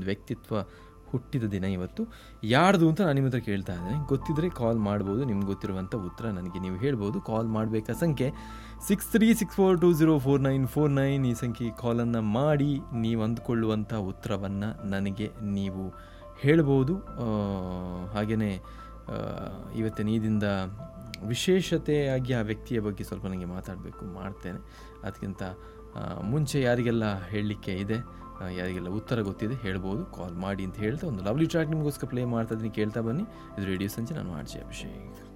ವ್ಯಕ್ತಿತ್ವ ಹುಟ್ಟಿದ ದಿನ ಇವತ್ತು ಯಾರ್ದು ಅಂತ ನಾನು ನಿಮ್ಮ ಹತ್ರ ಕೇಳ್ತಾ ಇದ್ದೇನೆ ಗೊತ್ತಿದ್ದರೆ ಕಾಲ್ ಮಾಡ್ಬೋದು ನಿಮ್ಗೆ ಗೊತ್ತಿರುವಂಥ ಉತ್ತರ ನನಗೆ ನೀವು ಹೇಳ್ಬೋದು ಕಾಲ್ ಮಾಡಬೇಕಾ ಸಂಖ್ಯೆ six three six four two zero four nine four nine ಈ ಸಂಖ್ಯೆ ಕಾಲನ್ನು ಮಾಡಿ ನೀವು ಅಂದ್ಕೊಳ್ಳುವಂಥ ಉತ್ತರವನ್ನು ನನಗೆ ನೀವು ಹೇಳ್ಬೋದು ಹಾಗೆಯೇ ಇವತ್ತಿನ ಈ ದಿನದ ವಿಶೇಷತೆಯಾಗಿ ಆ ವ್ಯಕ್ತಿಯ ಬಗ್ಗೆ ಸ್ವಲ್ಪ ನನಗೆ ಮಾತಾಡಬೇಕು ಮಾಡ್ತೇನೆ ಅದಕ್ಕಿಂತ ಆ, ಮುಂಚೆ ಯಾರಿಗೆಲ್ಲ ಹೇಳಲಿಕ್ಕೆ ಇದೆ ಆ, ಯಾರಿಗೆಲ್ಲ ಉತ್ತರ ಗೊತ್ತಿದೆ ಹೇಳ್ಬೋದು ಕಾಲ್ ಮಾಡಿ ಅಂತ ಹೇಳ್ತಾ ಒಂದು ಲವ್ಲಿ ಟ್ರ್ಯಾಕ್ ನಿಮಗೋಸ್ಕರ ಪ್ಲೇ ಮಾಡ್ತಾ ಇದ್ದೀನಿ ಕೇಳ್ತಾ ಬನ್ನಿ ಇದು ರೇಡಿಯೋ ಸಂಜೆ ನಾನು ಆರ್ಜೆ ಅಭಿಷೇಕ್